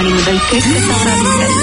மணி முதல் கேட்க தவறாதீர்கள்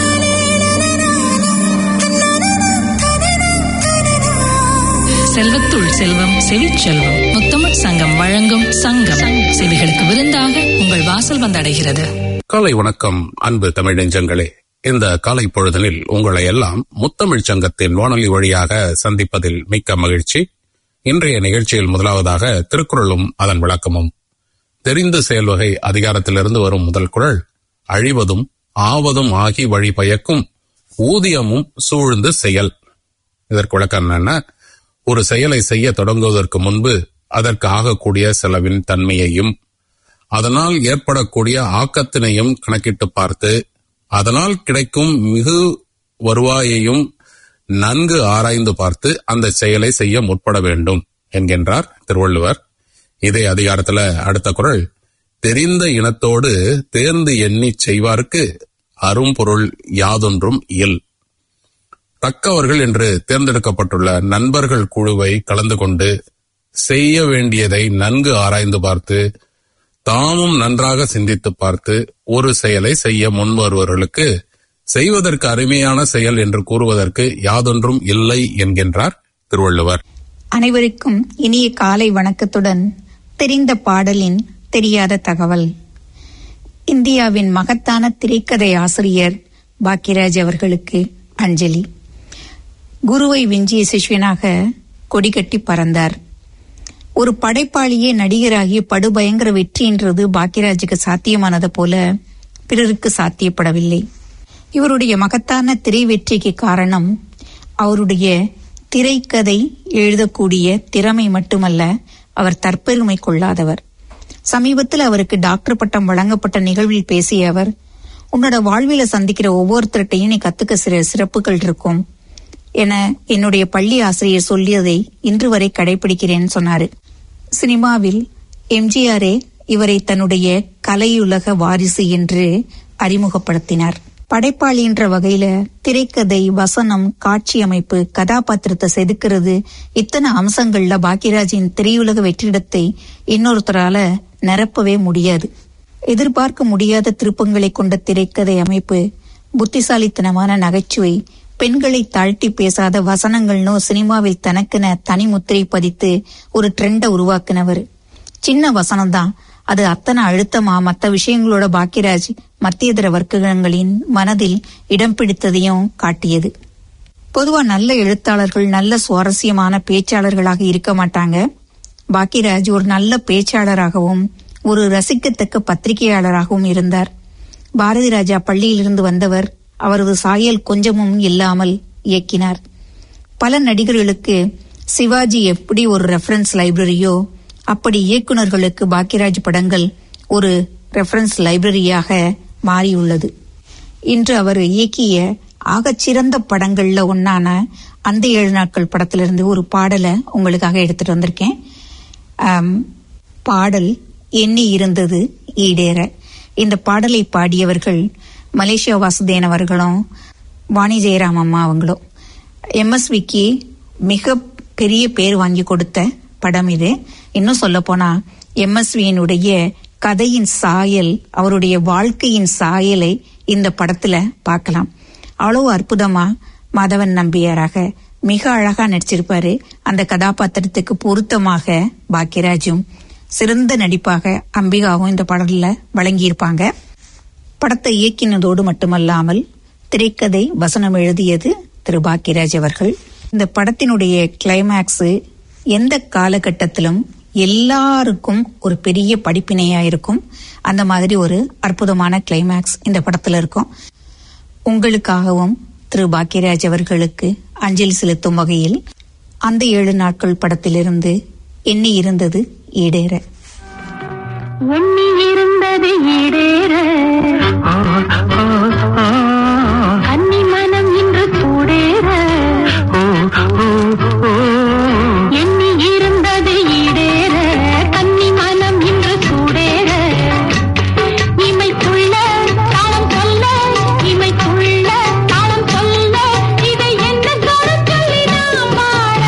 செல்வத்துள் செல்வம் செவிச்செல்வம் முத்தமிழ் சங்கம் வழங்கும் சங்கம் செவிகளுக்கு விருந்தாக உங்கள் வாசல் வந்தடைகிறது காலை வணக்கம் அன்பு தமிழ் நெஞ்சங்களே இந்த காலை பொழுதனில் உங்களை எல்லாம் முத்தமிழ் சங்கத்தின் வானொலி வழியாக சந்திப்பதில் மிக்க மகிழ்ச்சி இன்றைய நிகழ்ச்சியில் முதலாவதாக திருக்குறளும் அதன் விளக்கமும் தெரிந்து செயல்வகை அதிகாரத்திலிருந்து வரும் முதல் குறள் அழிவதும் ஆவதும் ஆகி வழி பயக்கும் ஊதியமும் சூழ்ந்து செயல் இதற்கு விளக்கம் என்னன்னா ஒரு செயலை செய்ய தொடங்குவதற்கு முன்பு அதற்கு ஆகக்கூடிய செலவின் தன்மையையும் அதனால் ஏற்படக்கூடிய ஆக்கத்தினையும் கணக்கிட்டு பார்த்து அதனால் கிடைக்கும் மிகு வருவாயையும் நன்கு ஆராய்ந்து பார்த்து அந்த செயலை செய்ய முற்பட வேண்டும் என்கின்றார் திருவள்ளுவர் இதே அதிகாரத்துல அடுத்த குறள் தெரிந்த இனத்தோடு தேர்ந்து எண்ணிச் செய்வார்க்கு அரும்பொருள் யாதொன்றும் இயல் தக்கவர்கள் என்று தேர்ந்தெடுக்கப்பட்டுள்ள நண்பர்கள் குழுவை கலந்து கொண்டு செய்ய வேண்டியதை நன்கு ஆராய்ந்து பார்த்து தாமும் நன்றாக சிந்தித்து பார்த்து ஒரு செயலை செய்ய முன்வருவர்களுக்கு செய்வதற்கு அருமையான செயல் என்று கூறுவதற்கு யாதொன்றும் இல்லை என்கின்றார் திருவள்ளுவர் அனைவருக்கும் இனிய காலை வணக்கத்துடன் தெரிந்த பாடலின் தெரியாத தகவல் இந்தியாவின் மகத்தான திரைக்கதை ஆசிரியர் பாக்கியராஜ் அவர்களுக்கு அஞ்சலி குருவை விஞ்சிய சிஷ்யனாக கொடிகட்டி பறந்தார் ஒரு படைப்பாளியே நடிகராகி படுபயங்கர வெற்றின்றது பாக்கியராஜுக்கு சாத்தியமானது போல பிறருக்கு சாத்தியப்படவில்லை இவருடைய மகத்தான திரை வெற்றிக்கு காரணம் அவருடைய திரைக்கதை எழுதக்கூடிய திறமை மட்டுமல்ல அவர் தற்பெருமை கொள்ளாதவர் சமீபத்தில் அவருக்கு டாக்டர் பட்டம் வழங்கப்பட்ட நிகழ்வில் பேசிய அவர் உன்னோட வாழ்வில சந்திக்கிற ஒவ்வொருத்தர்கிட்டையும் நீ கத்துக்க சில சிறப்புகள் இருக்கும் என என்னுடைய பள்ளி ஆசிரியர் சொல்லியதை இன்று வரை கடைபிடிக்கிறேன்னு சொன்னாரு சினிமாவில் எம்ஜிஆரே இவரை தன்னுடைய கலையுலக வாரிசு என்று அறிமுகப்படுத்தினார் படைப்பாளி என்ற வகையில திரைக்கதை வசனம் காட்சி அமைப்பு கதாபாத்திரத்தை செதுக்கிறது இத்தனை அம்சங்கள்ல பாக்கியராஜின் திரையுலக வெற்றிடத்தை இன்னொருத்தரால நிரப்பவே முடியாது எதிர்பார்க்க முடியாத திருப்பங்களை கொண்ட திரைக்கதை அமைப்பு புத்திசாலித்தனமான நகைச்சுவை பெண்களை தாழ்த்தி பேசாத வசனங்கள்னோ சினிமாவில் தனக்கென தனி முத்திரை பதித்து ஒரு ட்ரெண்ட உருவாக்குனவர் சின்ன வசனம் தான் அது அத்தனை அழுத்தமா மற்ற விஷயங்களோட பாக்கியராஜ் மத்தியதர வர்க்கங்களின் மனதில் இடம் பிடித்ததையும் காட்டியது பொதுவா நல்ல எழுத்தாளர்கள் நல்ல சுவாரஸ்யமான பேச்சாளர்களாக இருக்க மாட்டாங்க பாக்கியராஜ் ஒரு நல்ல பேச்சாளராகவும் ஒரு ரசிக்கத்தக்க பத்திரிகையாளராகவும் இருந்தார் பாரதி ராஜா பள்ளியிலிருந்து வந்தவர் அவரது சாயல் கொஞ்சமும் இல்லாமல் இயக்கினார் பல நடிகர்களுக்கு சிவாஜி எப்படி ஒரு ரெஃபரன்ஸ் லைப்ரரியோ அப்படி இயக்குனர்களுக்கு பாக்கியராஜ் படங்கள் ஒரு ரெஃபரன்ஸ் லைப்ரரியாக மாறியுள்ளது இன்று அவர் இயக்கிய ஆகச்சிறந்த படங்கள்ல ஒன்னான அந்த ஏழு நாட்கள் படத்திலிருந்து ஒரு பாடலை உங்களுக்காக எடுத்துட்டு வந்திருக்கேன் ஆம், பாடல் எண்ணி இருந்தது ஈடேற இந்த பாடலை பாடியவர்கள் மலேசியா வாசுதேன் அவர்களும் வாணி ஜெயராம் அம்மா அவங்களும் எம்எஸ்விக்கு மிக பெரிய பேர் வாங்கி கொடுத்த படம் இது இன்னும் சொல்ல போனா எம்எஸ்வியினுடைய கதையின் சாயல் அவருடைய வாழ்க்கையின் சாயலை இந்த படத்துல பார்க்கலாம் அவ்வளவு அற்புதமா மாதவன் நம்பியாராக மிக அழகா நடிச்சிருப்பாரு அந்த கதாபாத்திரத்துக்கு பொருத்தமாக பாக்கியராஜும் சிறந்த நடிப்பாக அம்பிகாவும் இந்த படத்துல வழங்கியிருப்பாங்க படத்தை இயக்கினதோடு மட்டுமல்லாமல் திரைக்கதை வசனம் எழுதியது திரு பாக்கியராஜ் அவர்கள் இந்த படத்தினுடைய கிளைமேக்ஸ் எந்த காலகட்டத்திலும் எல்லாருக்கும் ஒரு பெரிய படிப்பினையா இருக்கும் அந்த மாதிரி ஒரு அற்புதமான கிளைமேக்ஸ் இந்த படத்துல இருக்கும் உங்களுக்காகவும் திரு பாக்கியராஜ் அவர்களுக்கு அஞ்சலி செலுத்தும் வகையில் அந்த ஏழு நாட்கள் படத்திலிருந்து எண்ணி இருந்தது ஈடேற எண்ணி இருந்தது ஈடேற கன்னி மனம் இன்று கூடேற எண்ணி இருந்தது ஈடேற கன்னி மனம் இன்று கூடேற இமைக்குள்ள தாளம் சொல்ல இமைக்குள்ள தாளம் சொல்ல இதை என்ன சொல்லி நாம் பாட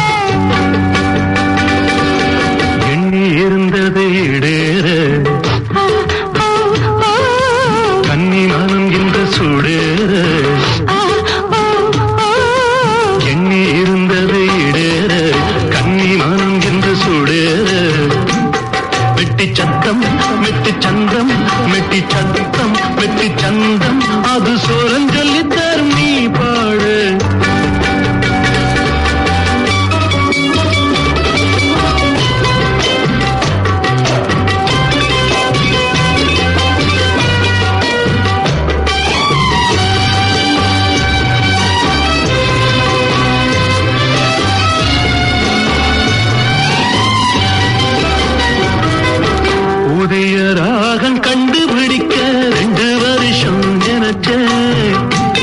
எண்ணி இருந்தது இடேற கன்னி என்று சுடேற எண்ணி இருந்தது இடேற கண்ணி மனம் என்று சுடேற வெட்டி சத்தம் மெட்டி சந்தம் மெட்டி சத்தம் மெட்டி சந்தம் அது சோரஞ்சொல்லி தரும் நீ பாடு புதிய ராகம் கண்டுபிடிக்க ரெண்டு வருஷம் நினைச்சேன்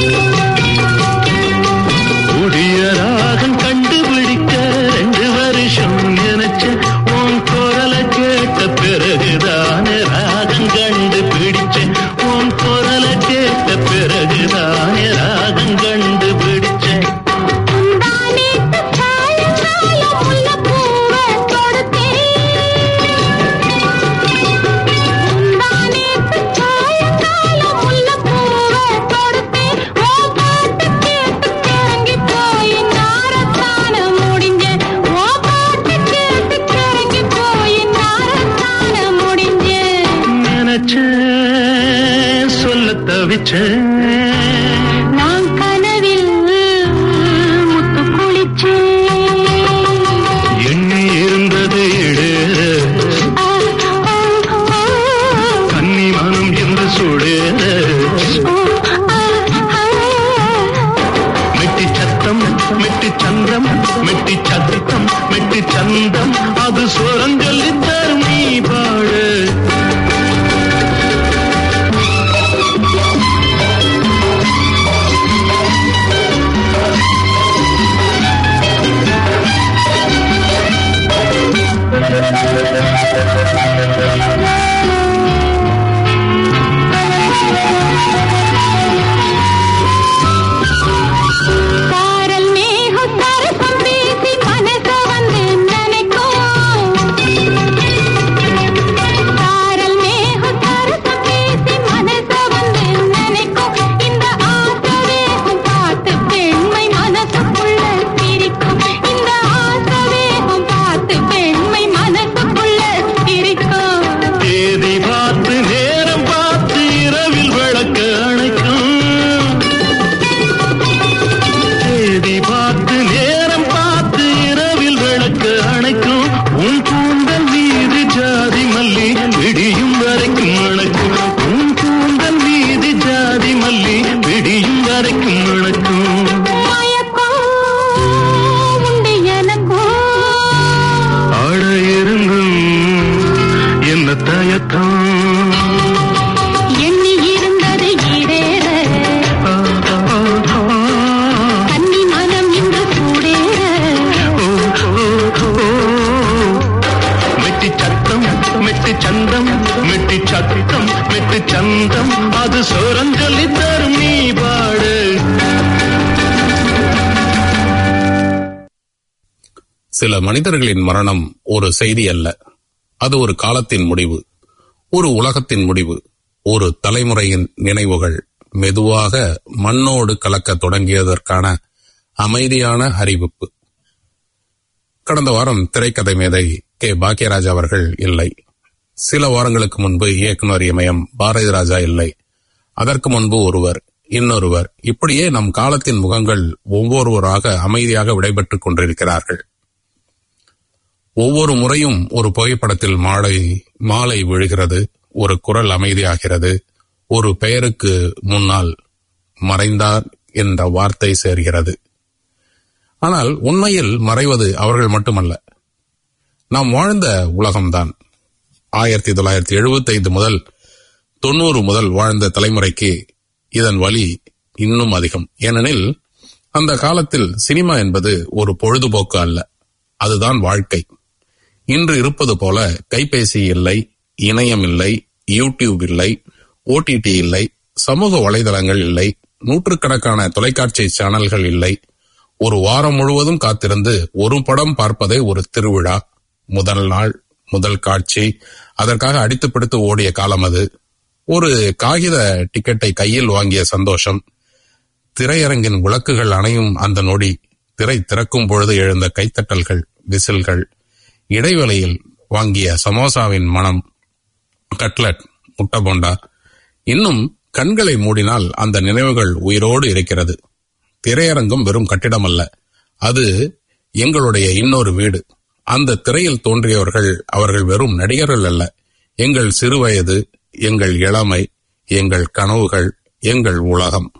புதிய ராகம் கண்டுபிடிக்க ரெண்டு வருஷம் நினைச்சேன் உன் குரலை கேட்ட பிறகுதானே ராகம் கண்டுபிடிச்சேன் உன் குரலை கேட்ட பிறகுதானே ராகம் கண்டுபிடிச்சேன் முந்தானேத்து சாயங்காலம் முல்லைப்பூவை தொடுத்தேன். முந்தானேத்து சாயங்காலம் முல்லைப்பூவை தொடுத்தேன். உன் பாட்டு கேட்டு கிறங்கி போய் நாரத்தான முடிஞ்சேன். உன் பாட்டு கேட்டு கிறங்கி போய் நாரத்தான முடிஞ்சேன். நினைச்சேன் சொல்ல தவிச்சேன் நான் கனவில் முத்து குளிச்சேன் எண்ணி இருந்தது இடேற கன்னி மனம் என்று சுடேற மெட்டி சத்தம் மெட்டி சந்தம் மெட்டி சத்தம் மெட்டி சந்தம் அது சுரஞ்சொல்லி தரும் நீ பாடு சாரல் மேகம் சரசம் பேசி மனச வந்து நினைக்கும் சாரல் மேகம் சரசம் பேசி மனச வந்து நினைக்கும் இந்த ஆசை வேகம் பார்த்து பெண்மை மனசுக்குள்ள சிரிக்கும் இந்த ஆசை வேகம் பார்த்து பெண்மை மனசுக்குள்ள சிரிக்கும் தேதி பார்த்து நேரம் பார்த்து இரவில் விளக்கு அணைக்கும் தேதி பார்த்து நேரம் பார்த்து இரவில் விளக்கு அணைக்கும் உன் கூந்தல் மீது ஜாதி மல்லி விடியும் வரைக்கும் அணைக்கும் உன் கூந்தல் மீது ஜாதி மல்லி விடியும் வரைக்கும் அணைக்கும் மயக்கம் உண்டு எனக்கும் ஆட இருந்தும் என்ன தயக்கம் எண்ணி இருந்தது ஈடேற ஆ, ஆ, ஆ. கன்னி மனம் இன்று சூடேற மெட்டி சத்தம் மெட்டி சந்தம் மெட்டி சத்தம் மெட்டி சந்தம் அது சோரஞ்சொல்லி தரும் நீ பாடு சில மனிதர்களின் மரணம் ஒரு செய்தி அல்ல அது ஒரு காலத்தின் முடிவு ஒரு உலகத்தின் முடிவு ஒரு தலைமுறையின் நினைவுகள் மெதுவாக மண்ணோடு கலக்கத் தொடங்கியதற்கான அமைதியான அறிவிப்பு கடந்த வாரம் திரைக்கதை மேதை கே பாக்யராஜ் அவர்கள் இல்லை சில வாரங்களுக்கு முன்பு இயக்குனர் இமயம் பாரதி ராஜா இல்லை அதற்கு முன்பு ஒருவர் இன்னொருவர் இப்படியே நம் காலத்தின் முகங்கள் ஒவ்வொருவராக அமைதியாக விடைபெற்றுக் கொண்டிருக்கிறார்கள் ஒவ்வொரு முறையும் ஒரு புகைப்படத்தில் மாலை மாலை விழுகிறது ஒரு குரல் அமைதியாகிறது ஒரு பெயருக்கு முன்னால் மறைந்தார் என்ற வார்த்தை சேர்கிறது ஆனால் உண்மையில் மறைவது அவர்கள் மட்டுமல்ல நாம் வாழ்ந்த உலகம்தான் ஆயிரத்தி தொள்ளாயிரத்தி எழுபத்தி ஐந்து முதல் தொண்ணூறு முதல் வாழ்ந்த தலைமுறைக்கு இதன் வலி இன்னும் அதிகம் ஏனெனில் அந்த காலத்தில் சினிமா என்பது ஒரு பொழுதுபோக்கு அல்ல அதுதான் வாழ்க்கை இன்று இருப்பது போல கைபேசி இல்லை இணையம் இல்லை யூடியூப் இல்லை ஓடிடி இல்லை சமூக வலைதளங்கள் இல்லை நூற்றுக்கணக்கான தொலைக்காட்சி சேனல்கள் இல்லை ஒரு வாரம் முழுவதும் காத்திருந்து ஒரு படம் பார்ப்பதே ஒரு திருவிழா முதல் நாள் முதல் காட்சி அதற்காக அடித்து பிடித்து ஓடிய காலம் அது ஒரு காகித டிக்கெட்டை கையில் வாங்கிய சந்தோஷம் திரையரங்கின் விளக்குகள் அணையும் அந்த நொடி திரை திறக்கும் பொழுது எழுந்த கைத்தட்டல்கள் விசில்கள் இடைவேளையில் வாங்கிய சமோசாவின் மனம் கட்லட் முட்டை போண்டா இன்னும் கண்களை மூடினால் அந்த நினைவுகள் உயிரோடு இருக்கிறது திரையரங்கம் வெறும் கட்டிடம் அல்ல அது எங்களுடைய இன்னொரு வீடு அந்த திரையில் தோன்றியவர்கள் அவர்கள் வெறும் நடிகர்கள் அல்ல எங்கள் சிறுவயது எங்கள் இளமை எங்கள் கனவுகள் எங்கள் உலகம்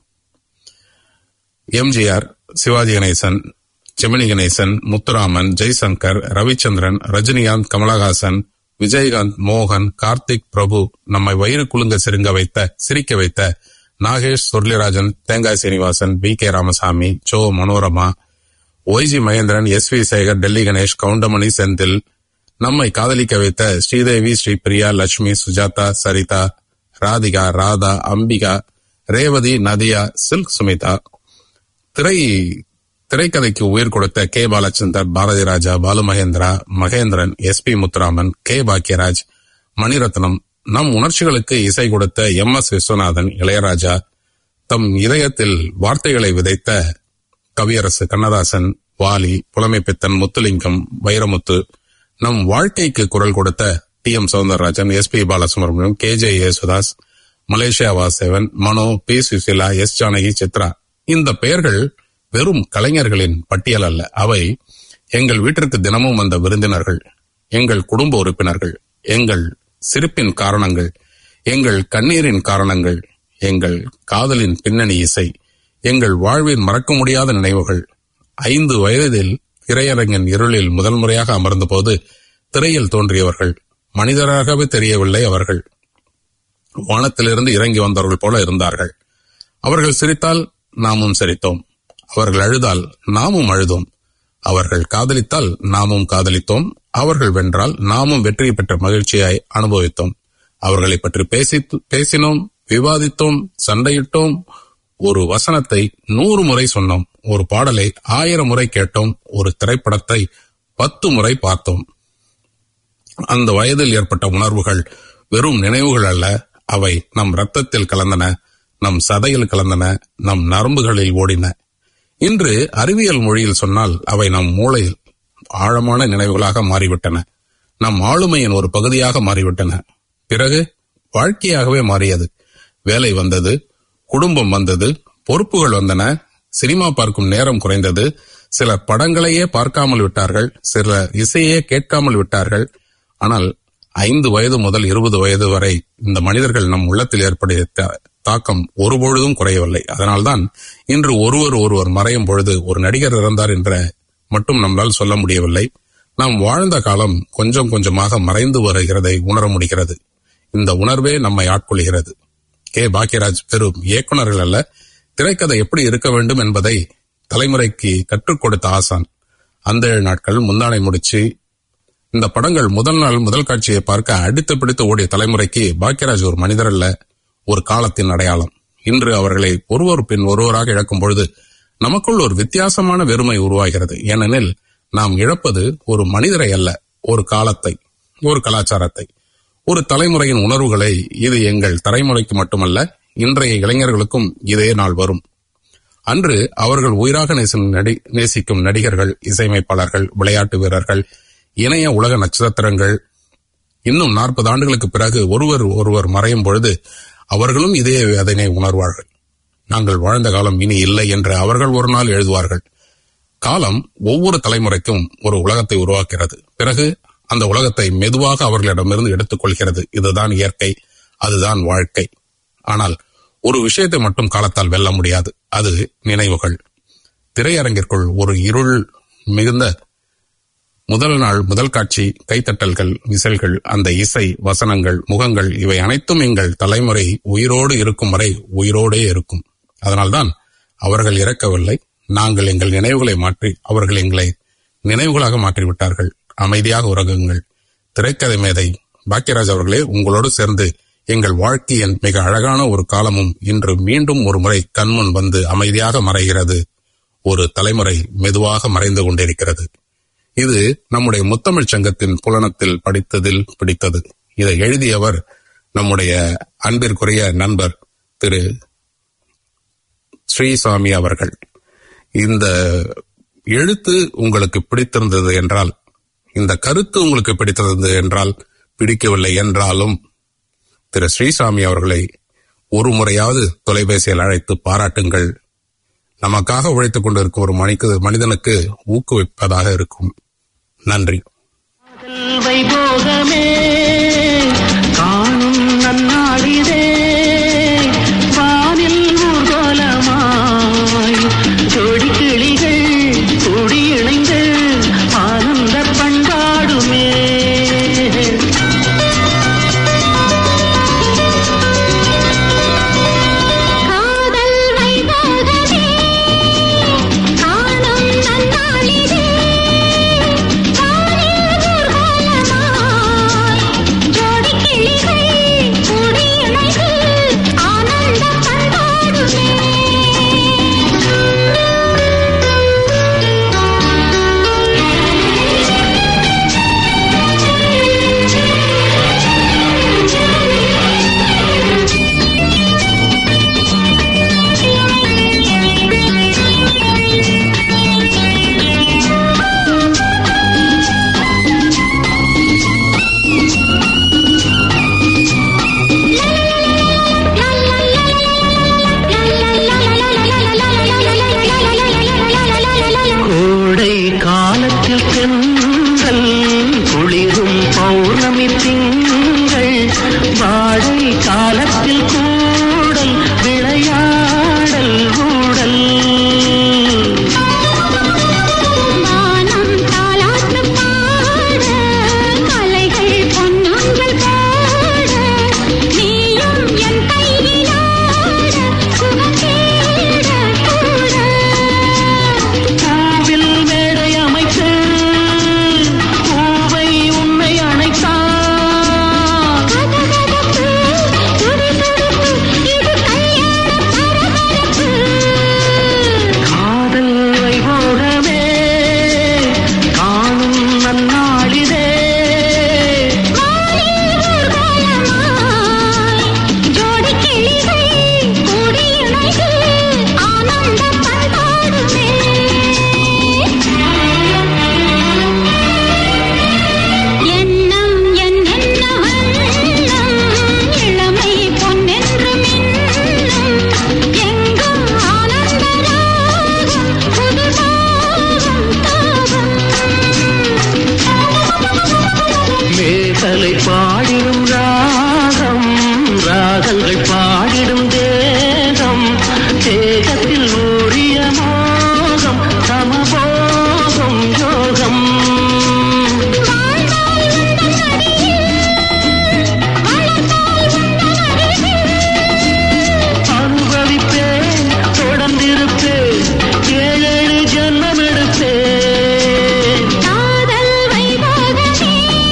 எம்ஜிஆர் சிவாஜி கணேசன் ஜெமினி கணேசன் முத்துராமன் ஜெய்சங்கர் ரவிச்சந்திரன் ரஜினிகாந்த் கமலஹாசன் விஜயகாந்த் மோகன் கார்த்திக் பிரபு நம்மை வயிறு குலுங்க சிறுங்க வைத்த சிரிக்க வைத்த Nagesh Surulirajan Thengai Srinivasan V K Ramasamy Cho Manorama YG Mahendran S V Sekhar Delhi Ganesh Goundamani Senthil நம்மை காதலிக்க வைத்த ஸ்ரீதேவி ஸ்ரீபிரியா லட்சுமி சுஜாதா சரிதா ராதிகா ராதா அம்பிகா ரேவதி நதியா சில்க் சுமிதா திரை திரைக்கதைக்கு உயிர் கொடுத்த K Balachander Bharathiraja Balu Mahendra Mahendran S P Muthuraman K Bhagyaraj Maniratnam நம் உணர்ச்சிகளுக்கு இசை கொடுத்த எம் எஸ் விஸ்வநாதன் இளையராஜா தம் இதயத்தில் வார்த்தைகளை விதைத்த கவியரசு கண்ணதாசன் வாலி புலமைப்பித்தன் முத்துலிங்கம் வைரமுத்து நம் வாழ்க்கைக்கு குரல் கொடுத்த T M Soundararajan S P Balasubrahmanyam K J Yesudas Malaysia Vasudevan Mano P Susheela S Janaki Chithra இந்த பெயர்கள் வெறும் கலைஞர்களின் பட்டியல் அல்ல அவை எங்கள் வீட்டிற்கு தினமும் வந்த விருந்தினர்கள் எங்கள் குடும்ப உறுப்பினர்கள் எங்கள் சிரிப்பின் காரணங்கள் எங்கள் கண்ணீரின் காரணங்கள் எங்கள் காதலின் பின்னணி இசை எங்கள் வாழ்வின் மறக்க முடியாத நினைவுகள் ஐந்து வயதில் திரையரங்கின் இருளில் முதல் முறையாக அமர்ந்தபோது திரையில் தோன்றியவர்கள் மனிதராகவே தெரியவில்லை அவர்கள் வானத்திலிருந்து இறங்கி வந்தவர்கள் போல இருந்தார்கள் அவர்கள் சிரித்தால் நாமும் சிரித்தோம் அவர்கள் அழுதால் நாமும் அழுதோம் அவர்கள் காதலித்தால் நாமும் காதலித்தோம் அவர்கள் வென்றால் நாமும் வெற்றி பெற்ற மகிழ்ச்சியை அனுபவித்தோம் அவர்களை பற்றி பேசி பேசினோம் விவாதித்தோம் சண்டையிட்டோம் ஒரு வசனத்தை நூறு முறை சொன்னோம் ஒரு பாடலை ஆயிரம் முறை கேட்டோம் ஒரு திரைப்படத்தை பத்து முறை பார்த்தோம் அந்த வயதில் ஏற்பட்ட உணர்வுகள் வெறும் நினைவுகள் அல்ல அவை நம் ரத்தத்தில் கலந்தன நம் சதையில் கலந்தன நம் நரம்புகளில் ஓடின இன்று அறிவியல் மொழியில் சொன்னால் அவை நம் மூளையில் ஆழமான நினைவுகளாக மாறிவிட்டன நம் ஆளுமையின் ஒரு பகுதியாக மாறிவிட்டன பிறகு வாழ்க்கையாகவே மாறியது வேலை வந்தது குடும்பம் வந்தது பொறுப்புகள் வந்தன சினிமா பார்க்கும் நேரம் குறைந்தது சிலர் படங்களையே பார்க்காமல் விட்டார்கள் சிலர் இசையே கேட்காமல் விட்டார்கள் ஆனால் ஐந்து வயது முதல் இருபது வயது வரை இந்த மனிதர்கள் நம் உள்ளத்தில் ஏற்படுத்திய தா- தாக்கம் ஒருபொழுதும் குறையவில்லை அதனால்தான் இன்று ஒருவர் ஒருவர் மறையும் பொழுது ஒரு நடிகர் இறந்தார் என்ற மட்டும் நம்மால் சொல்ல முடியவில்லை நாம் வாழ்ந்த காலம் கொஞ்சம் கொஞ்சமாக மறைந்து வருகிறதை உணர முடிகிறது இந்த உணர்வே நம்மை ஆட்கொள்கிறது கே பாக்கியராஜ் பெரும் இயக்குனர்கள் அல்ல திரைக்கதை எப்படி இருக்க வேண்டும் என்பதை தலைமுறைக்கு கற்றுக் கொடுத்த ஆசான் அந்த ஏழு நாட்கள் முந்தானை முடிச்சு இந்த படங்கள் முதல் நாள் முதல் காட்சியை பார்க்க அடித்து பிடித்து ஓடிய தலைமுறைக்கு பாக்கியராஜ் ஒரு மனிதர் அல்ல ஒரு காலத்தின் அடையாளம் இன்று அவர்களை ஒருவர் பின் ஒருவராக இழக்கும் பொழுது நமக்குள் ஒரு வித்தியாசமான வெறுமை உருவாகிறது ஏனெனில் நாம் இழப்பது ஒரு மனிதரை அல்ல ஒரு காலத்தை ஒரு கலாச்சாரத்தை ஒரு தலைமுறையின் உணர்வுகளை இது எங்கள் தலைமுறைக்கு மட்டுமல்ல இன்றைய இளைஞர்களுக்கும் இதே நாள் வரும் அன்று அவர்கள் உயிராக நேசிக்கும் நடி- நேசிக்கும் நடிகர்கள் இசையமைப்பாளர்கள் விளையாட்டு வீரர்கள் இணைய உலக நட்சத்திரங்கள் இன்னும் நாற்பது ஆண்டுகளுக்கு பிறகு ஒருவர் ஒருவர் மறையும் பொழுது அவர்களும் இதே வேதனை உணர்வார்கள் நாங்கள் வாழ்ந்த காலம் இனி இல்லை என்று அவர்கள் ஒரு நாள் எழுதுவார்கள் காலம் ஒவ்வொரு தலைமுறைக்கும் ஒரு உலகத்தை உருவாக்குகிறது பிறகு அந்த உலகத்தை மெதுவாக அவர்களிடமிருந்து எடுத்துக்கொள்கிறது இதுதான் இயற்கை அதுதான் வாழ்க்கை ஆனால் ஒரு விஷயத்தை மட்டும் காலத்தால் வெல்ல முடியாது அது நினைவுகள் திரையரங்கிற்குள் ஒரு இருள் மிகுந்த முதல் நாள் முதல் காட்சி கைத்தட்டல்கள் விசல்கள் அந்த இசை வசனங்கள் முகங்கள் இவை அனைத்தும் எங்கள் தலைமுறை உயிரோடு இருக்கும் வரை உயிரோடே இருக்கும் அதனால்தான் அவர்கள் இறக்கவில்லை நாங்கள் எங்கள் நினைவுகளை மாற்றி அவர்கள் எங்களை நினைவுகளாக மாற்றிவிட்டார்கள் அமைதியாக உறங்குங்கள் திரைக்கதை மேதை பாக்கியராஜ் அவர்களே உங்களோடு சேர்ந்து எங்கள் வாழ்க்கையின் மிக அழகான ஒரு காலமும் இன்று மீண்டும் ஒரு முறை கண்முன் வந்து அமைதியாக மறைகிறது ஒரு தலைமுறை மெதுவாக மறைந்து கொண்டிருக்கிறது இது நம்முடைய முத்தமிழ் சங்கத்தின் புலனத்தில் படித்ததில் பிடித்தது இதை எழுதியவர் நம்முடைய அன்பிற்குரிய நண்பர் திரு ஸ்ரீசாமி அவர்கள் இந்த எழுத்து உங்களுக்கு பிடித்திருந்தது என்றால் இந்த கருத்து உங்களுக்கு பிடித்திருந்தது என்றால் பிடிக்கவில்லை என்றாலும் திரு ஸ்ரீசாமி அவர்களை ஒரு முறையாவது தொலைபேசியில் அழைத்து பாராட்டுங்கள் நமக்காக உழைத்துக் கொண்டிருக்கும் ஒரு மணிக்கு மனிதனுக்கு ஊக்குவிப்பதாக இருக்கும் நன்றி காதல் வைபோகமே காணும் நன்னாளிதே வானில் ஊர்கோலமாய் ஜோடி கிளிகள் கூடி இணைந்து ஆனந்த பண்பாடுமே காதல் வைபோகமே காணும் நன்னாளிதே வானில் ஊர்வலமாய் ஜோடி கிளிகள் கூடி இணைந்து ஆனந்த கோடை காலத்தில் தென்றல் குளிரும் பௌர்ணமி திங்கள் வாடை காலத்தில் கூடல் விளையாடல் ஊடல் வானம் தாலாட்டு பாட கலைகள் பொன்னொன்றல் பாட நீயும் என் கையிலாட சுகம் தேட கூட பூவில் மேடை அமைத்து பூவை உன்னை அணைத்தான் கதகதப்பு, துடிதுடிப்பு, இது கல்யாண பரபரப்பு. காதல் வைபோகமே காணும் நன்னாளிதே வானில் ஊர்வலமாய் ஜோடி கிளிகள் கூடி இணைந்து ஆனந்த பண்பாடுமே எண்ணம் என்னென்ன வண்ணம் இளமை பொன்னென்று மின்னும் எங்கும் ஆனந்த ராகம் புது ராகம் தாகம் மேகலை பாடிடும் ராகம் ராகங்கள் பாடிடும் தேகம் தேகத்தில் ஊறிய மோகம் சமபோகம் யோகம் வாழ்ந்தால் உந்தன் அடியில் வளர்ந்தால் உந்தன் அருகில் அனுபவிப்பேன் தொடர்ந்திருப்பேன் ஏழேழு ஜன்மம் எடுப்பேன் காதல் வைபோகமே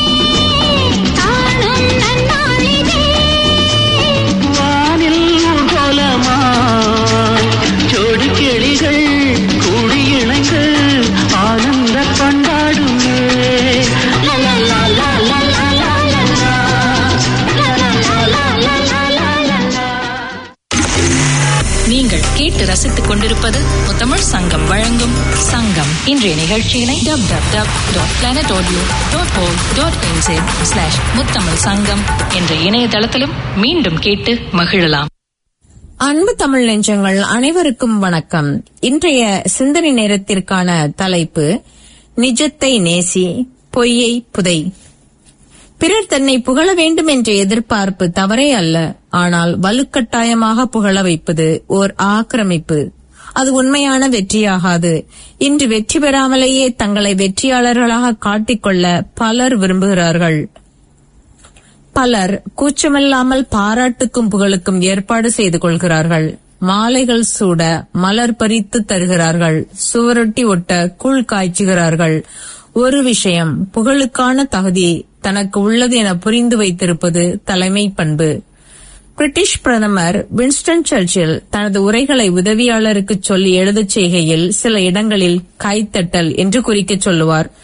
காணும் நன்னாளிதே வானில் ஊர்கோலமாய் ஜோடி கிளிகள் கூடி இணைந்து ஆனந்த கொண்டாடுமே லலா லா லா லா லா லா லா லா. லலா லா லா லா லா லா லா லா. நீங்கள் கேட்டு ரசித்துக் கொண்டிருப்பது முத்தமிழ் சங்கம் வழங்கும் சங்கம் இன்றைய நிகழ்ச்சியினை dub dub dub dot planet audio dot O dot insane slash Muthamizh Sangam என்ற இணையதளத்திலும் மீண்டும் கேட்டு மகிழலாம் அன்பு தமிழ் நெஞ்சங்கள் அனைவருக்கும் வணக்கம் இன்றைய சிந்தனை நேரத்திற்கான தலைப்பு நிஜத்தை நேசி பொய்யை புதை பிறர் தன்னை புகழ வேண்டும் என்ற எதிர்பார்ப்பு தவறே அல்ல ஆனால் வலுக்கட்டாயமாக புகழ வைப்பது ஓர் ஆக்கிரமிப்பு அது உண்மையான வெற்றியாகாது இன்று வெற்றி பெறாமலேயே தங்களை வெற்றியாளர்களாக காட்டிக்கொள்ள பலர் விரும்புகிறார்கள் பலர் கூச்சமில்லாமல் பாராட்டுக்கும் புகழுக்கும் ஏற்பாடு செய்து கொள்கிறார்கள் மாலைகள் சூட மலர் பறித்து தருகிறார்கள் சுவரொட்டி ஒட்ட கூழ் காய்ச்சுகிறார்கள் ஒரு விஷயம் புகழுக்கான தகுதி தனக்கு உள்ளது என புரிந்து வைத்திருப்பது தலைமை பண்பு பிரிட்டிஷ் பிரதமர் வின்ஸ்டன் சர்ச்சில் தனது உரைகளை உதவியாளருக்கு சொல்லி எழுதச் செய்கையில் சில இடங்களில் கைத்தட்டல் என்று குறிக்கச் சொல்லுவார்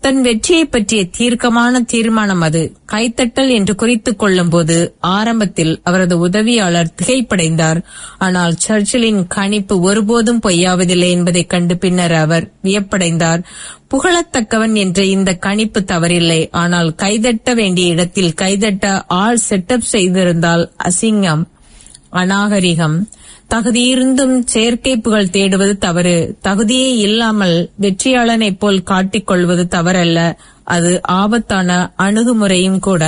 தன் வெற்றியை பற்றிய தீர்க்கமான தீர்மானம் அது கைத்தட்டல் என்று குறித்துக் கொள்ளும் போது ஆரம்பத்தில் அவரது உதவியாளர் திகைப்படைந்தார் ஆனால் சர்ச்சிலின் கணிப்பு ஒருபோதும் பொய்யாவதில்லை என்பதைக் கண்டு பின்னர் அவர் வியப்படைந்தார் புகழத்தக்கவன் என்ற இந்த கணிப்பு தவறில்லை ஆனால் கைதட்ட வேண்டிய இடத்தில் கைதட்ட ஆள் செட்டப் செய்திருந்தால் அசிங்கம் அநாகரிகம் தகுதியிருந்தும் செயற்கை புகழ் தேடுவது தவறு தகுதியே இல்லாமல் வெற்றியாளனைப் போல் காட்டிக் கொள்வது தவறல்ல அது ஆபத்தான அணுகுமுறையும் கூட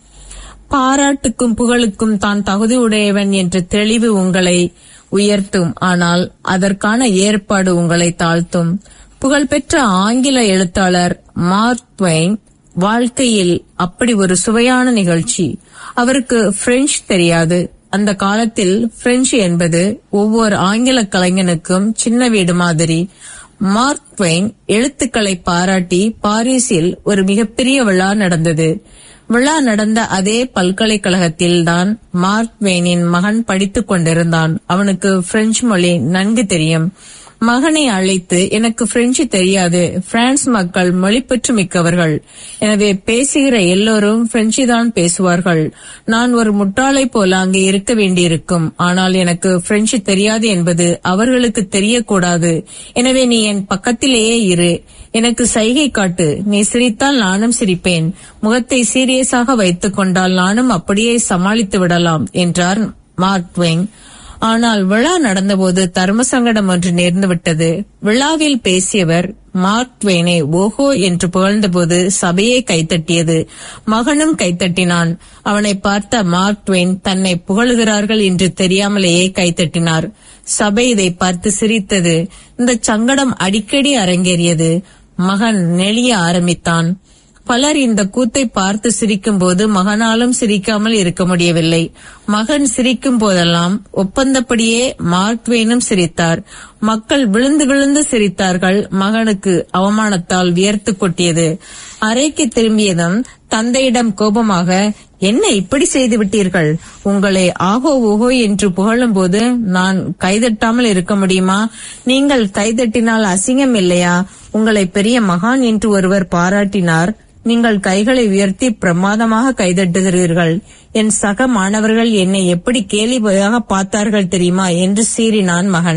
பாராட்டுக்கும் புகழுக்கும் தான் தகுதி உடையவன் என்ற தெளிவு உங்களை உயர்த்தும் ஆனால் அதற்கான ஏற்பாடு உங்களை தாழ்த்தும் புகழ்பெற்ற ஆங்கில எழுத்தாளர் மார்க் ட்வைன் வாழ்க்கையில் அப்படி ஒரு சுவையான நிகழ்ச்சி அவருக்கு பிரெஞ்சு தெரியாது அந்த காலத்தில் பிரெஞ்சு என்பது ஒவ்வொரு ஆங்கில கலைஞனுக்கும் சின்ன வீடு மாதிரி மார்க் ட்வைன் எழுத்துக்களை பாராட்டி பாரிஸில் ஒரு மிகப்பெரிய விழா நடந்தது விழா நடந்த அதே பல்கலைக்கழகத்தில் தான் மார்க் வெயினின் மகன் படித்துக் கொண்டிருந்தான் அவனுக்கு பிரெஞ்சு மொழி நன்கு தெரியும் மகனை அழைத்து எனக்கு பிரெஞ்சு தெரியாது பிரான்ஸ் மக்கள் மொழிப்பற்று மிக்கவர்கள் எனவே பேசுகிற எல்லோரும் பிரெஞ்சு தான் பேசுவார்கள் நான் ஒரு முட்டாளை போல அங்கே இருக்க வேண்டியிருக்கும் ஆனால் எனக்கு பிரெஞ்சு தெரியாது என்பது அவர்களுக்கு தெரியக்கூடாது எனவே நீ என் பக்கத்திலேயே இரு எனக்கு சைகை காட்டு நீ சிரித்தால் நானும் சிரிப்பேன் முகத்தை சீரியஸாக வைத்துக் கொண்டால் நானும் அப்படியே சமாளித்து விடலாம் என்றார் மார்க் ட்வைன் ஆனால் விழா நடந்தபோது தர்ம சங்கடம் ஒன்று நேர்ந்து விட்டது விழாவில் பேசியவர் மார்க் ட்வேனை ஓஹோ என்று புகழ்ந்தபோது சபையே கைத்தட்டியது மகனும் கைத்தட்டினான் அவனை பார்த்த மார்க் ட்வேன் தன்னை புகழுகிறார்கள் என்று தெரியாமலேயே கைத்தட்டினார் சபை இதை பார்த்து சிரித்தது இந்த சங்கடம் அடிக்கடி அரங்கேறியது மகன் நெளிய ஆரம்பித்தான் பலர் இந்த கூத்தை பார்த்து சிரிக்கும் போது மகனாலும் சிரிக்காமல் இருக்க முடியவில்லை மகன் சிரிக்கும் போதெல்லாம் ஒப்பந்தப்படியே மார்க்வேனும் சிரித்தார் மக்கள் விழுந்து விழுந்து சிரித்தார்கள் மகனுக்கு அவமானத்தால் வியர்த்து கொட்டியது அறைக்கு திரும்பியதும் தந்தையிடம் கோபமாக என்ன இப்படி செய்து விட்டீர்கள் உங்களை ஆகோ ஓஹோ என்று புகழும் போது நான் கைதட்டாமல் இருக்க முடியுமா நீங்கள் கைதட்டினால் அசிங்கம் இல்லையா உங்களை பெரிய மகான் என்று ஒருவர் பாராட்டினார் நீங்கள் கைகளை உயர்த்தி பிரமாதமாக கைதட்டுகிறீர்கள் என் சக மாணவர்கள் என்னை எப்படி கேலியாக பார்த்தார்கள் தெரியுமா என்று சீறினான் மகன்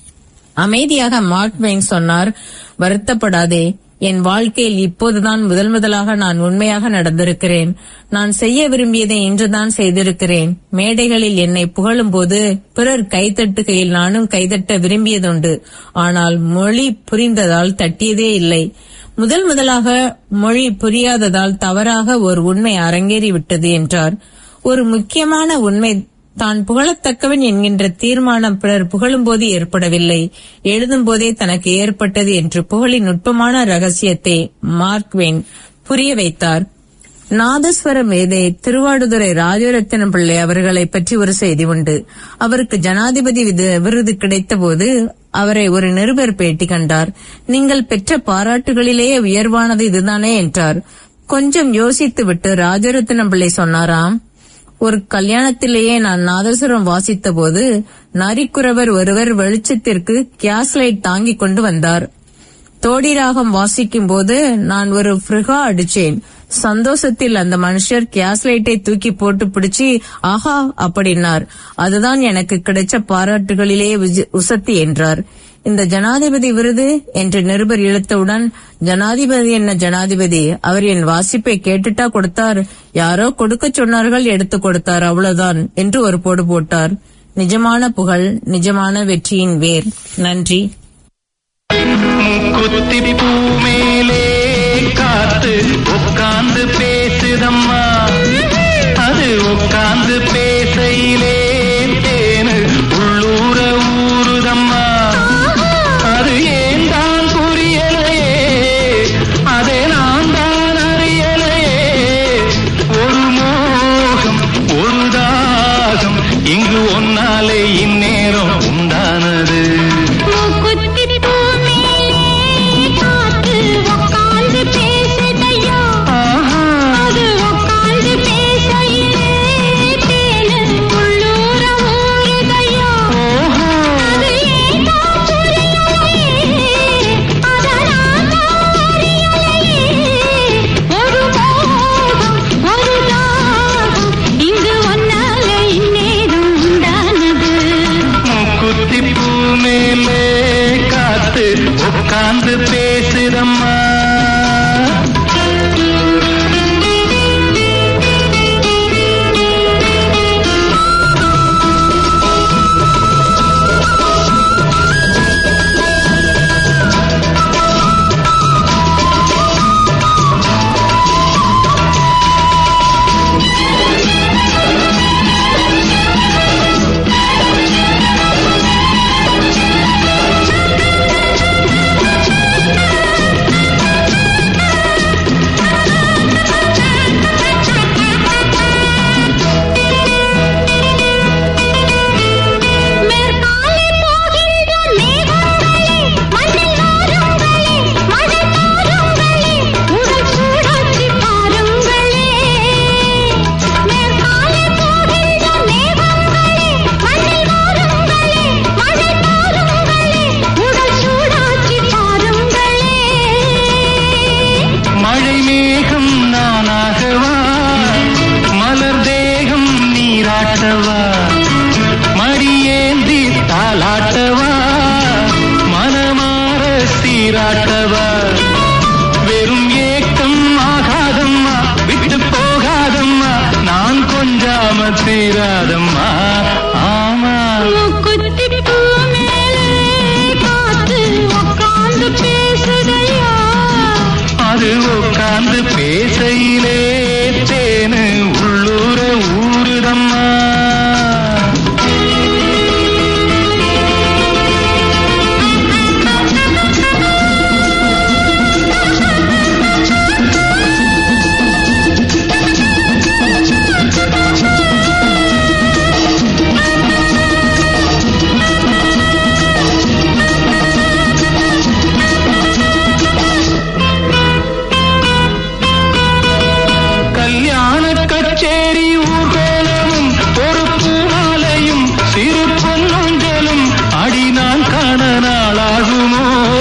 அமைதியாக மார்க் வெயின் சொன்னார் வருத்தப்படாதே என் வாழ்க்கையில் இப்போதுதான் முதல் முதலாக நான் உண்மையாக நடந்திருக்கிறேன் நான் செய்ய விரும்பியதை இன்றுதான் செய்திருக்கிறேன் மேடைகளில் என்னை புகழும் போது பிறர் கைதட்டுகையில் நானும் கைதட்ட விரும்பியதுண்டு ஆனால் மொழி புரிந்ததால் தட்டியதே இல்லை முதல் முதலாக மொழி புரியாததால் தவறாக ஒரு உண்மை அரங்கேறி விட்டது என்றார் ஒரு முக்கியமான உண்மை தான் புகழத்தக்கவன் என்கின்ற தீர்மானம் பிறர் புகழும்போது ஏற்படவில்லை எழுதும் போதே தனக்கு ஏற்பட்டது என்று புகழின் நுட்பமான ரகசியத்தை மார்க்வேன் புரிய வைத்தார் நாதஸ்வர மேதை திருவாடுதுறை ராஜரத்தினம் பிள்ளை அவர்களை பற்றி ஒரு செய்தி உண்டு அவருக்கு ஜனாதிபதி விது- விருது கிடைத்தபோது அவரை ஒரு நிருபர் பேட்டி கண்டார் நீங்கள் பெற்ற பாராட்டுகளிலேயே உயர்வானது இதுதானே என்றார் கொஞ்சம் யோசித்துவிட்டு ராஜரத்தினம் பிள்ளை சொன்னாராம் ஒரு கல்யாணத்திலேயே நான் நாதசுரம் வாசித்த போது நரிக்குறவர் ஒருவர் வெளிச்சத்திற்கு கேஸ் லைட் தாங்கிக் கொண்டு வந்தார் தோடி ராகம் வாசிக்கும் போது நான் ஒரு ஃப்ரிகா அடிச்சேன் சந்தோஷத்தில் அந்த மனுஷர் கேஸ் லைட்டை தூக்கி போட்டு பிடிச்சி ஆஹா அப்படின்னார் அதுதான் எனக்கு கிடைச்ச பாராட்டுகளிலே உஜ- உசத்தி என்றார் இந்த ஜனாதிபதி விருது என்று நிருபர் இழுத்தவுடன் ஜனாதிபதி என்ன ஜனாதிபதி அவர் என் வாசிப்பை கேட்டுட்டா கொடுத்தார் யாரோ கொடுக்க சொன்னார்கள் எடுத்து கொடுத்தார் அவ்வளவுதான் என்று ஒரு போடு போட்டார் நிஜமான புகழ் நிஜமான வெற்றியின் வேர் நன்றி குத்தி பூ மேலே காத்து உட்கார்ந்து பேசுதம்மா அது உட்கார்ந்து பேசையிலே தேனு உள்ளூர ஊறுதம்மா அது ஏன் தான் புரியலையே அதை நான் தான் அறியலையே ஒரு மோகம் ஒரு தாகம் இங்கு ஒன்னாலே இந்நேரம் உண்டானது மூக்குத்தி பூ மேலே காத்து உக்காந்து பேசுதையா அது உக்காந்து பேசையிலே தேனு உள்ளூர பூ மேலே காத்து உட்கார்ந்து பேசுதம்மா மேற்காலே போகின்ற மேகங்களே மண்ணில் வாருங்களே மழை தாருங்களே உடல் சூடாக்கி பாருங்களே மேற்காலே போகின்ற மேகங்களே மண்ணில் வாருங்களே மழை தாருங்களே உடல் சூடாக்கி பாருங்களே மழை மேகம் நானாகவா மலர் தேகம் நீராட்டவா மடியேந்தி தாளாட்டவா மனமாற சீராட்டவா வெறும் ஏக்கம் ஆகாதம்மா விட்டு போகாதம்மா நான் கொஞ்சாம தீராதம்மா ஆமா மூக்குத்தி பூ மேலே காத்து உட்கார்ந்து பேசுதையா அது உட்கார்ந்து பேசையிலே தேனு உள்ளூர ஊருதம்மா கல்யாண கச்சேரி ஊர்கோலமும் ஒரு பூமாலையும் சிறு பொன்னொஞ்சலும் அடி நான் காண நாளாகுமோ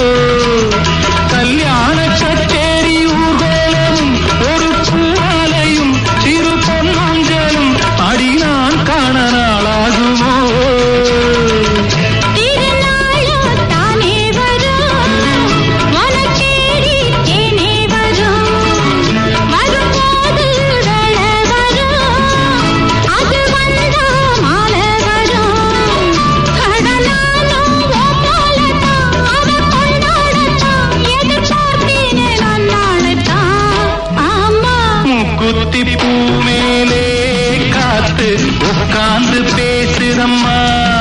கல்யாண கச்சேரி ஊர்கோலமும் ஒரு பூமாலையும் சிறு பொன்னொஞ்சலும் அடி நான் காண நாளாகுமோ திருநாளோ தானே வரும் மனத்தேடி தேனே வரும் வரும்போது வேள வரும் அது வந்தா மாலை வரும் கடலாலும் போலத்தான் அவ கொண்டாடத்தான் எதிர்பார்த்தேனே நான் நாளைத்தான் ஆமா முக்குத்தி பூ மேலே காத்து உட்கார்ந்து பேசுதம்மா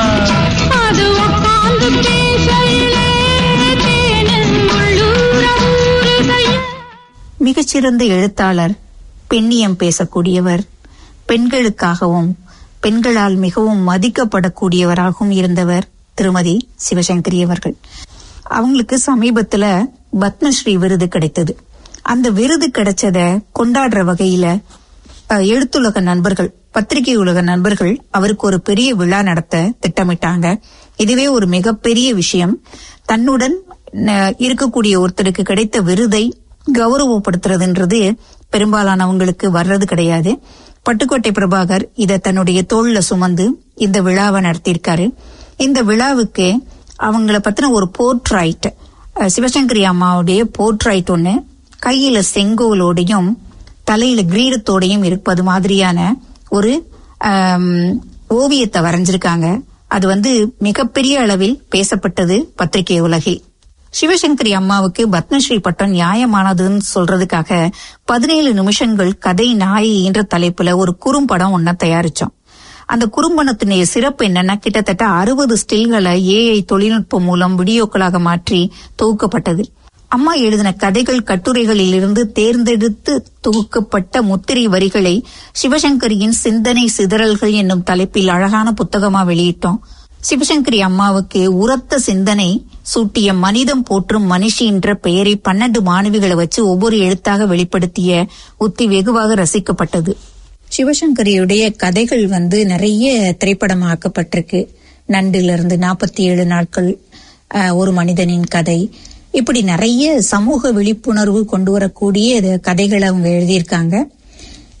அது உட்கார்ந்து பேசையிலே தேனின் உள்ளூர ஊறுதையா மிகச்சிறந்த எழுத்தாளர் பெண்ணியம் பேசக்கூடியவர் பெண்களுக்காகவும் பெண்களால் மிகவும் மதிக்கப்படக்கூடியவராகவும் இருந்தவர் திருமதி சிவசங்கரி அவர்கள் அவங்களுக்கு சமீபத்துல பத்மஸ்ரீ விருது கிடைத்தது அந்த விருது கிடைச்சத கொண்டாடுற வகையில அஹ், எழுத்துலக நண்பர்கள் பத்திரிகை உலக நண்பர்கள் அவருக்கு ஒரு பெரிய விழா நடத்த திட்டமிட்டாங்க இதுவே ஒரு மிகப்பெரிய விஷயம் தன்னுடன் ந- இருக்கக்கூடிய ஒருத்தருக்கு கிடைத்த விருதை கௌரவப்படுத்துறதுன்றது பெரும்பாலானவங்களுக்கு வர்றது கிடையாது பட்டுக்கோட்டை பிரபாகர் இத தன்னுடைய தோல்ல சுமந்து இந்த விழாவை நடத்தியிருக்காரு இந்த விழாவுக்கு அவங்கள பத்தின ஒரு போர்ட்ரைட் சிவசங்கரி அம்மாவுடைய போர்ட்ரைட் ஒண்ணு கையில செங்கோலோடையும் தலையில கிரீடத்தோடையும் இருப்பது மாதிரியான ஒரு ஆம், ஓவியத்தை வரைஞ்சிருக்காங்க அது வந்து மிகப்பெரிய அளவில் பேசப்பட்டது பத்திரிகை உலகில் சிவசங்கரி அம்மாவுக்கு பத்மஸ்ரீ பட்டம் நியாயமானதுன்னு சொல்றதுக்காக பதினேழு நிமிஷங்கள் கதை நாயகி என்ற தலைப்புல ஒரு குறும்படம் ஒன்ன தயாரிச்சோம் அந்த குறும்படத்தினுடைய சிறப்பு என்னன்னா கிட்டத்தட்ட அறுபது ஸ்டில்களை ஏஐ தொழில்நுட்பம் மூலம் வீடியோக்களாக மாற்றி தொகுக்கப்பட்டது அம்மா எழுதின கதைகள் கட்டுரைகளில் இருந்து தேர்ந்தெடுத்து தொகுக்கப்பட்ட முத்திரை வரிகளை சிவசங்கரியின் சிந்தனை சிதறல்கள் என்னும் தலைப்பில் அழகான புத்தகமா வெளியிட்டோம் சிவசங்கரி அம்மாவுக்கு உரத்த சிந்தனை சூட்டிய மனிதம் போற்றும் மனுஷி என்ற பெயரை பன்னெண்டு மாணவிகளை வச்சு ஒவ்வொரு எழுத்தாக வெளிப்படுத்திய உத்தி வெகுவாக ரசிக்கப்பட்டது சிவசங்கரியுடைய கதைகள் வந்து நிறைய திரைப்படமாக்கப்பட்டிருக்கு நண்டுல இருந்து நாற்பத்தி ஏழு நாட்கள் அஹ், ஒரு மனிதனின் கதை இப்படி நிறைய சமூக விழிப்புணர்வு கொண்டு வரக்கூடிய இது கதைகளை அவங்க எழுதியிருக்காங்க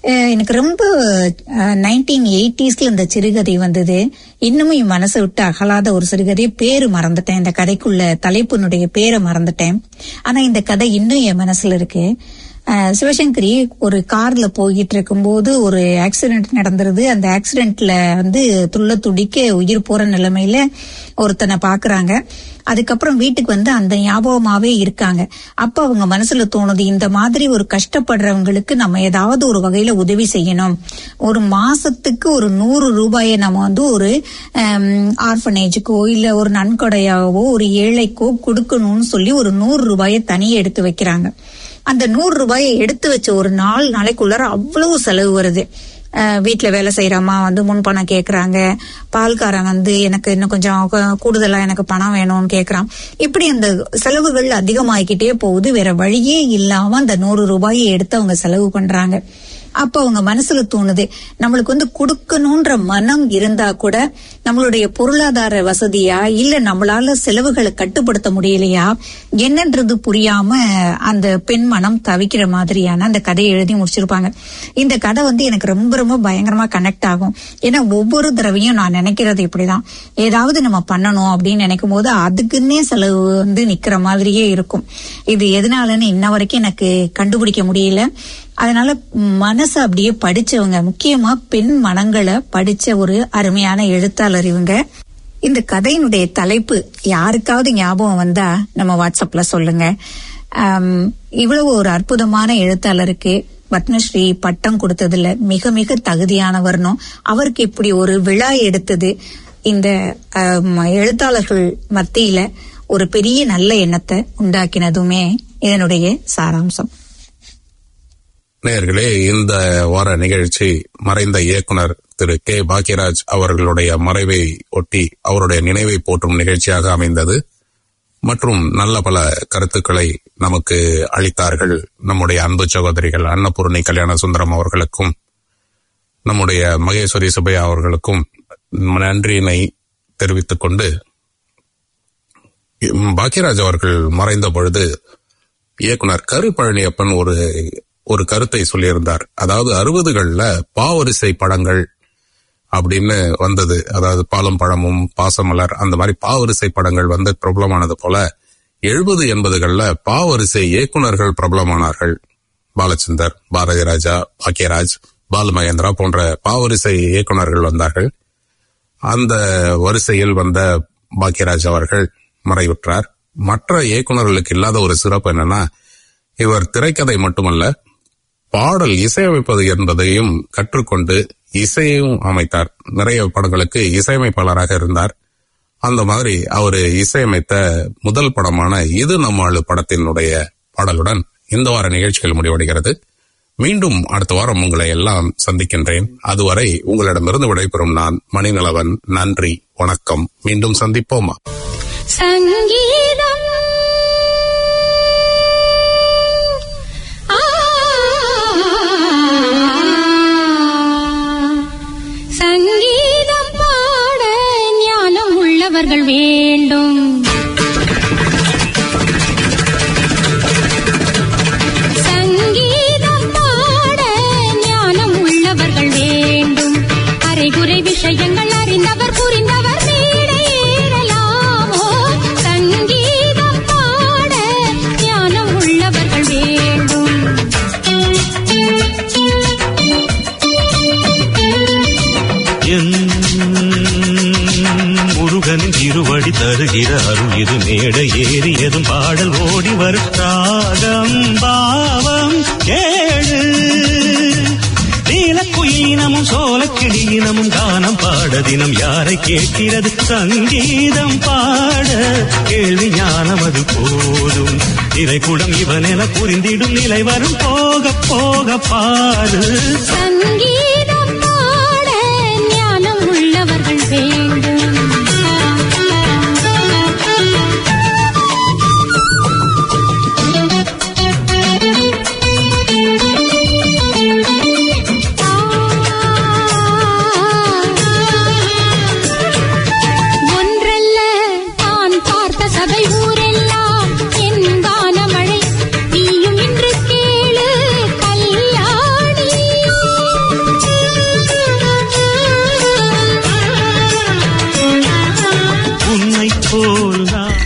அஹ் எனக்கு ரொம்ப நைன்டீன் எயிட்டிஸ்ல இந்த சிறுகதை வந்தது இன்னமும் என் மனசை விட்டு அகலாத ஒரு சிறுகதை பேரு மறந்துட்டேன் இந்த கதைக்குள்ள தலைப்பினுடைய பேரை மறந்துட்டேன் ஆனா இந்த கதை இன்னும் என் மனசுல இருக்கு அஹ் சிவசங்கரி ஒரு கார்ல போயிட்டு இருக்கும்போது ஒரு ஆக்சிடென்ட் நடந்துருது அந்த ஆக்சிடென்ட்ல வந்து துள்ள துடிக்க உயிர் போற நிலைமையில ஒருத்தனை பாக்குறாங்க அதுக்கப்புறம் வீட்டுக்கு வந்து அந்த ஞாபகமாவே இருக்காங்க அப்ப அவங்க மனசுல தோணுது இந்த மாதிரி ஒரு கஷ்டப்படுறவங்களுக்கு நம்ம ஏதாவது ஒரு வகையில உதவி செய்யணும் ஒரு மாசத்துக்கு ஒரு நூறு ரூபாயை நம்ம வந்து ஒரு ஆர்ஃபனேஜுக்கோ இல்ல ஒரு நன்கொடையாவோ ஒரு ஏழைக்கோ கொடுக்கணும்னு சொல்லி ஒரு நூறு ரூபாயை தனியே எடுத்து வைக்கிறாங்க அந்த நூறு ரூபாயை எடுத்து வச்ச ஒரு நாலு நாளைக்குள்ளார அவ்வளவு செலவு வருது அஹ் வீட்ல வேலை செய்யறம்மா வந்து முன் பணம் கேக்குறாங்க பால்காரன் வந்து எனக்கு இன்னும் கொஞ்சம் கு- கூடுதலா எனக்கு பணம் வேணும்னு கேக்குறான் இப்படி அந்த செலவுகள் அதிகமாகிக்கிட்டே போகுது வேற வழியே இல்லாம அந்த நூறு ரூபாயை எடுத்து அவங்க செலவு பண்றாங்க அப்ப அவங்க மனசுல தோணுது நம்மளுக்கு வந்து கொடுக்கணும்ன்ற மனம் இருந்தா கூட நம்மளுடைய பொருளாதார வசதியா இல்ல நம்மளால செலவுகளை கட்டுப்படுத்த முடியலையா என்னன்றது புரியாம அந்த பெண் மனம் தவிக்கிற மாதிரியான அந்த கதையை எழுதி முடிச்சிருப்பாங்க இந்த கதை வந்து எனக்கு ரொம்ப ரொம்ப பயங்கரமா கனெக்ட் ஆகும் ஏன்னா ஒவ்வொரு தடவையும் நான் நினைக்கிறது இப்படிதான் ஏதாவது நம்ம பண்ணணும் அப்படின்னு நினைக்கும் போது அதுக்குன்னே செலவு வந்து நிக்கிற மாதிரியே இருக்கும் இது எதனாலன்னு இன்ன வரைக்கும் எனக்கு கண்டுபிடிக்க முடியல அதனால மனசு அப்படியே படிச்சவங்க முக்கியமா பெண் மனங்களை படிச்ச ஒரு அருமையான எழுத்தாளர் இவங்க இந்த கதையினுடைய தலைப்பு யாருக்காவது ஞாபகம் வந்தா நம்ம வாட்ஸ்அப்ல சொல்லுங்க ஆம், இவ்வளவு ஒரு அற்புதமான எழுத்தாளருக்கு பத்மஸ்ரீ பட்டம் கொடுத்ததுல மிக மிக தகுதியானவர்னும் அவருக்கு இப்படி ஒரு விழா எடுத்தது இந்த ஆம், எழுத்தாளர்கள் மத்தியில ஒரு பெரிய நல்ல எண்ணத்தை உண்டாக்கினதுமே இதனுடைய சாராம்சம் நேயர்களே இந்த வார நிகழ்ச்சி மறைந்த இயக்குனர் திரு கே பாக்யராஜ் அவர்களுடைய மறைவை ஒட்டி அவருடைய நினைவை போற்றும் நிகழ்ச்சியாக அமைந்தது மற்றும் நல்ல பல கருத்துக்களை நமக்கு அளித்தார்கள் நம்முடைய அன்பு சகோதரிகள் அன்னபூர்ணி கல்யாண சுந்தரம் அவர்களுக்கும் நம்முடைய மகேஸ்வரி சுபையா அவர்களுக்கும் நன்றியினை தெரிவித்துக் கொண்டு பாக்யராஜ் அவர்கள் மறைந்த பொழுது இயக்குனர் கரு பழனியப்பன் ஒரு ஒரு கருத்தை சொல்லியிருந்தார் அதாவது அறுபதுகள்ல பாவரிசை படங்கள் அப்படின்னு வந்தது அதாவது பாலும் பழமும் பாசமலர் அந்த மாதிரி பாவரிசை படங்கள் வந்து பிரபலமானது போல எழுபது எண்பதுகள்ல பாவரிசை இயக்குனர்கள் பிரபலமானார்கள் பாலச்சந்தர் பாரதி ராஜா பாக்கியராஜ் பாலு மகேந்திரா போன்ற பாவரிசை இயக்குனர்கள் வந்தார்கள் அந்த வரிசையில் வந்த பாக்கியராஜ் அவர்கள் மறைவுற்றார் மற்ற இயக்குனர்களுக்கு இல்லாத ஒரு சிறப்பு என்னன்னா இவர் திரைக்கதை மட்டுமல்ல பாடல் இசையமைப்பது என்பதையும் கற்றுக்கொண்டு இசையும் அமைத்தார் நிறைய படங்களுக்கு இசையமைப்பாளராக இருந்தார் அந்த மாதிரி அவர் இசையமைத்த முதல் படமான இது நம்மாளு படத்தினுடைய பாடலுடன் இந்த வார நிகழ்ச்சிகள் முடிவடைகிறது மீண்டும் அடுத்த வாரம் உங்களை எல்லாம் சந்திக்கின்றேன் அதுவரை உங்களிடமிருந்து விடைபெறும் நான் மணிநலவன் நன்றி வணக்கம் மீண்டும் சந்திப்போமா சங்கீதம் ஆ, சங்கீதம் பாட ஞானம் உள்ளவர்கள் வேண்டும் சங்கீதம் பாட ஞானம் உள்ளவர்கள் வேண்டும் அரைகுறை விஷயங்கள் அறிந்தவர் புரிந்தவர் மேடை ஏறலாமோ சங்கீதம் பாட ஞானம் உள்ளவர்கள் வேண்டும் என் முருகனின் திருவடி தருகிற அருள் இது மேடை ஏறியதும் பாடல் ஓடி வரும் ராகம் பாவம் ஏழு நீலக்குயிலினமும் சோலக்கிளியினமும் கானம் பாட தினம் யாரை கேட்கிறது சங்கீதம் பாட கேள்வி ஞானம் அது போதும் இறைக்குடம் இவனென புரிந்திடும் நிலை வரும் போக போக பாரு சங்கீதம் பாட ஞானம் உள்ளவர்கள் வேண்டும் ஒன்றல்ல தான் பார்த்த சபை ஊரெல்லாம் என் கானமழை நீயும் இன்று கேளு கல்யாணி போல் நான்